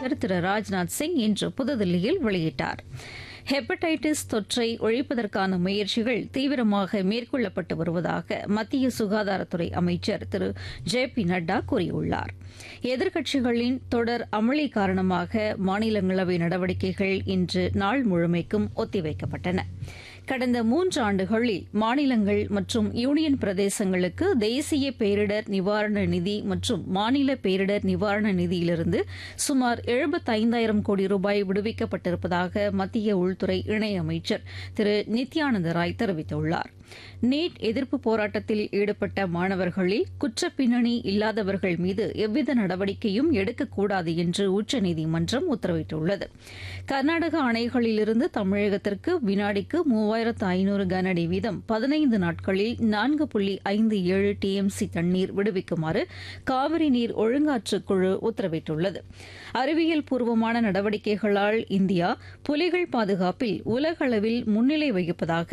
அமைச்சர் திரு ராஜ்நாத் சிங் இன்று புதுதில்லியில் வெளியிட்டார் ஹெப்படைட்டிஸ் தொற்றை ஒழிப்பதற்கான முயற்சிகள் தீவிரமாக மேற்கொள்ளப்பட்டு வருவதாக மத்திய சுகாதாரத்துறை அமைச்சர் திரு ஜே பி நட்டா கூறியுள்ளார் எதிர்க்கட்சிகளின் தொடர் அமளி காரணமாக மாநிலங்களவை நடவடிக்கைகள் இன்று நாள் முழுமைக்கும் ஒத்திவைக்கப்பட்டன கடந்த மூன்று ஆண்டுகளில் மாநிலங்கள் மற்றும் யூனியன் பிரதேசங்களுக்கு தேசிய பேரிடர் நிவாரண நிதி மற்றும் மாநில பேரிடர் நிவாரண நிதியிலிருந்து சுமார் எழுபத்தைந்தாயிரம் கோடி ரூபாய் விடுவிக்கப்பட்டிருப்பதாக மத்திய உள்துறை இணையமைச்சர் திரு நித்யானந்த ராய் தெரிவித்துள்ளார் நீட் எதிர்ப்பு போராட்டத்தில் ஈடுபட்ட மாணவர்களில் குற்றப் பின்னணி இல்லாதவர்கள் மீது எவ்வித நடவடிக்கையும் எடுக்கக்கூடாது என்று உச்சநீதிமன்றம் உத்தரவிட்டுள்ளது கர்நாடக அணைகளிலிருந்து தமிழகத்திற்கு வினாடிக்கு மூவாயிரத்து ஐநூறு கனஅடி வீதம் பதினைந்து நாட்களில் நான்கு புள்ளி ஐந்து ஏழு டிஎம்சி தண்ணீர் விடுவிக்குமாறு காவிரி நீர் ஒழுங்காற்று குழு உத்தரவிட்டுள்ளது அறிவியல் பூர்வமான நடவடிக்கைகளால் இந்தியா புலிகள் பாதுகாப்பில் உலகளவில் முன்னிலை வகிப்பதாக